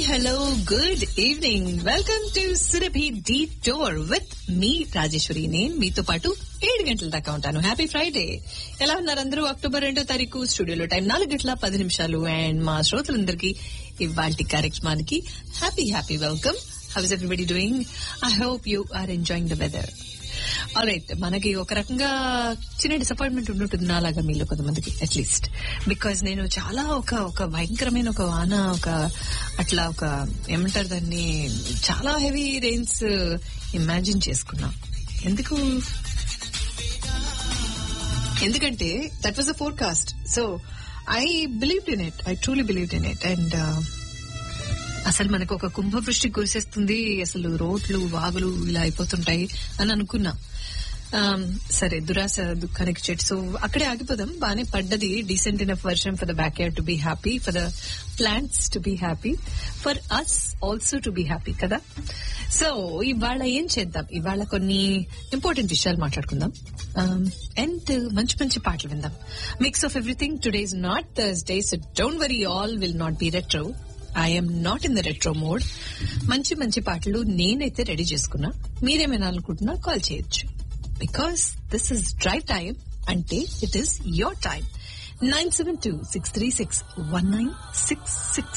hello good evening welcome to Surabhi detour with me Rajeshwari నేను మీతో పాటు ఏడు గంటల దాకా ఉంటాను హ్యాపీ ఫ్రైడే ఎలా ఉన్నారు అందరూ అక్టోబర్ రెండో తారీఖు స్టూడియోలో టైం నాలుగు గంటల పది నిమిషాలు అండ్ మా శ్రోతలందరికీ ఇవాళ కార్యక్రమానికి happy happy welcome how is everybody doing I hope you are enjoying the weather alright మనకి ఒక రకంగా చిన్న డిసప్పాయింట్మెంట్ ఉండుంటుంది నాలాగా మీలో కొంతమందికి అట్లీస్ట్ బికాజ్ నేను చాలా ఒక ఒక భయంకరమైన ఒక వాన ఒక అట్లా ఒక ఏమంటారు దాన్ని చాలా హెవీ రెయిన్స్ ఇమాజిన్ చేసుకున్నా ఎందుకు ఎందుకంటే that was a forecast so I believe in it I truly believe in it and అసలు మనకు ఒక కుంభవృష్టి కురిసేస్తుంది అసలు రోడ్లు వాగులు ఇలా అయిపోతుంటాయి అని అనుకున్నా ఆమ్, సరే దురాశ దుఃఖానికి చెట్టు సో అక్కడే ఆగిపోదాం బానే పడ్డది డీసెంట్ ఇన్ వర్షం for the backyard to be happy for the plants to be happy for us also to be happy కదా సో ఇవాళ ఏం చేద్దాం ఇవాళ కొన్ని ఇంపార్టెంట్ విషయాలు మాట్లాడుకుందాం అండ్ మంచి మంచి పాటలు విందాం mix of everything today is not Thursday so don't worry all will not be retro I'm not in the retro mode మంచి మంచి పాటలు నేనైతే రెడీ చేసుకున్నా మీరేమైనా అనుకుంటున్నా కాల్ చేయొచ్చు because this is drive time అంటే it is your time nine seven two six three six one nine six six